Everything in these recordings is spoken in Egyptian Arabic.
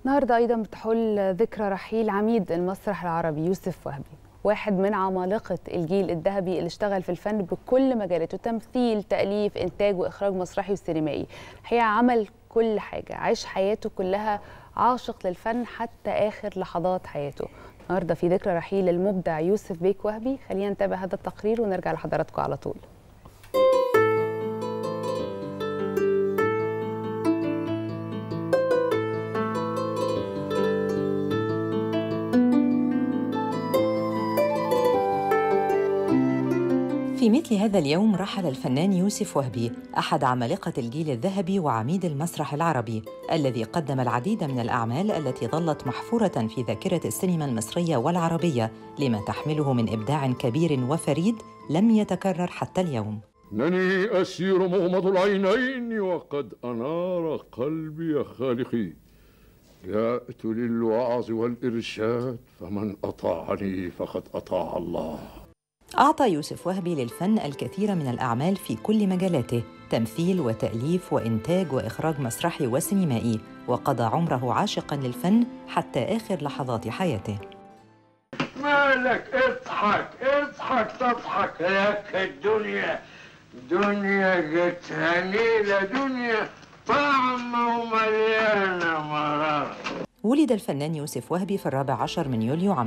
النهارده ايضا بتحل ذكرى رحيل عميد المسرح العربي يوسف وهبي واحد من عمالقه الجيل الذهبي اللي اشتغل في الفن بكل مجالاته تمثيل تاليف انتاج واخراج مسرحي وسينمائي الحقيقه عمل كل حاجه عاش حياته كلها عاشق للفن حتى اخر لحظات حياته النهارده في ذكرى رحيل المبدع يوسف بيك وهبي خلينا نتابع هذا التقرير ونرجع لحضراتكم على طول في مثل هذا اليوم رحل الفنان يوسف وهبي أحد عمالقة الجيل الذهبي وعميد المسرح العربي الذي قدم العديد من الأعمال التي ظلت محفورة في ذاكرة السينما المصرية والعربية لما تحمله من إبداع كبير وفريد لم يتكرر حتى اليوم إنني أسير مغمض العينين وقد أنار قلبي خالقي جاءت للوعظ والإرشاد فمن أطاعني فقد أطاع الله أعطى يوسف وهبي للفن الكثير من الأعمال في كل مجالاته تمثيل وتأليف وإنتاج وإخراج مسرحي وسينمائي وقضى عمره عاشقا للفن حتى آخر لحظات حياته مالك اضحك اضحك تضحك لك الدنيا دنيا جت هنيلة دنيا طعمة ومليانة مرار ولد الفنان يوسف وهبي في الرابع عشر من يوليو عام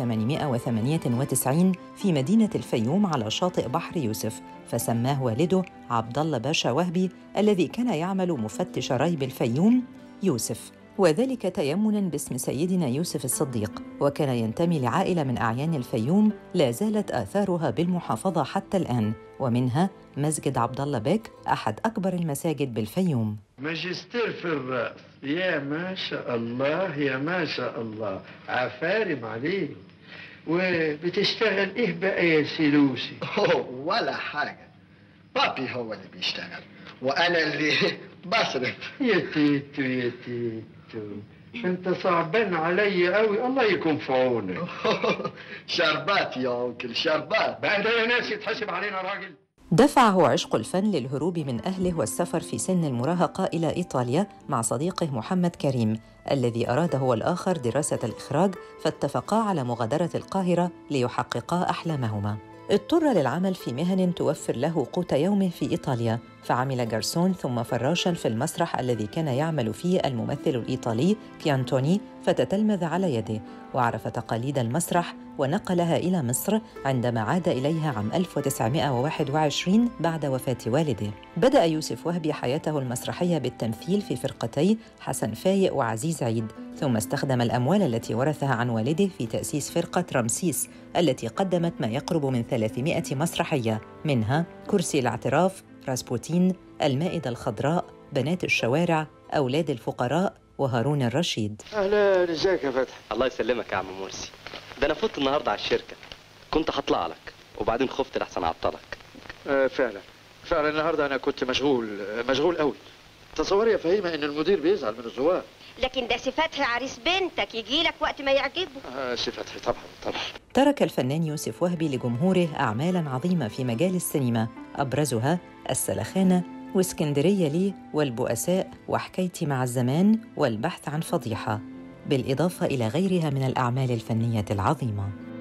1898 في مدينة الفيوم على شاطئ بحر يوسف فسماه والده عبد الله باشا وهبي الذي كان يعمل مفتش ريب الفيوم يوسف وذلك تيمنا باسم سيدنا يوسف الصديق وكان ينتمي لعائله من اعيان الفيوم لا زالت اثارها بالمحافظه حتى الان ومنها مسجد عبد الله بك احد اكبر المساجد بالفيوم ماجستير في الرأس يا ما شاء الله يا ما شاء الله عفارم عليك وبتشتغل ايه بقى يا سيلوسي أوه، ولا حاجة بابي هو اللي بيشتغل وأنا اللي بصرف يا تيتو يا تيتو انت صعبان عليا قوي الله يكون في عونك شربات يا أنكل شربات بقى ده يا ناس يتحسب علينا راجل دفعه عشق الفن للهروب من أهله والسفر في سن المراهقة إلى إيطاليا مع صديقه محمد كريم الذي أراد هو الآخر دراسة الإخراج فاتفقا على مغادرة القاهرة ليحققا أحلامهما اضطر للعمل في مهن توفر له قوت يومه في إيطاليا فعمل جرسون ثم فراشا في المسرح الذي كان يعمل فيه الممثل الإيطالي بيانتوني فتتلمذ على يده وعرف تقاليد المسرح ونقلها إلى مصر عندما عاد إليها عام 1921 بعد وفاة والده بدأ يوسف وهبي حياته المسرحية بالتمثيل في فرقتي حسن فايق وعزيز عيد ثم استخدم الأموال التي ورثها عن والده في تأسيس فرقة رمسيس التي قدمت ما يقرب من 300 مسرحية منها كرسي الاعتراف راسبوتين المائدة الخضراء بنات الشوارع أولاد الفقراء وهارون الرشيد اهلا ازيك يا فتحي الله يسلمك يا عم مرسي ده انا فوت النهارده على الشركه كنت هطلع لك وبعدين خفت لحسن اعطلك آه فعلا فعلا النهارده انا كنت مشغول آه، مشغول قوي تصوري يا فهيمه ان المدير بيزعل من الزوار لكن ده فتحي عريس بنتك يجي لك وقت ما يعجبه آه سي فتحي طبعا طبعا ترك الفنان يوسف وهبي لجمهوره أعمالا عظيمة في مجال السينما أبرزها السلخانة واسكندرية لي والبؤساء وحكايتي مع الزمان والبحث عن فضيحة بالإضافة إلى غيرها من الأعمال الفنية العظيمة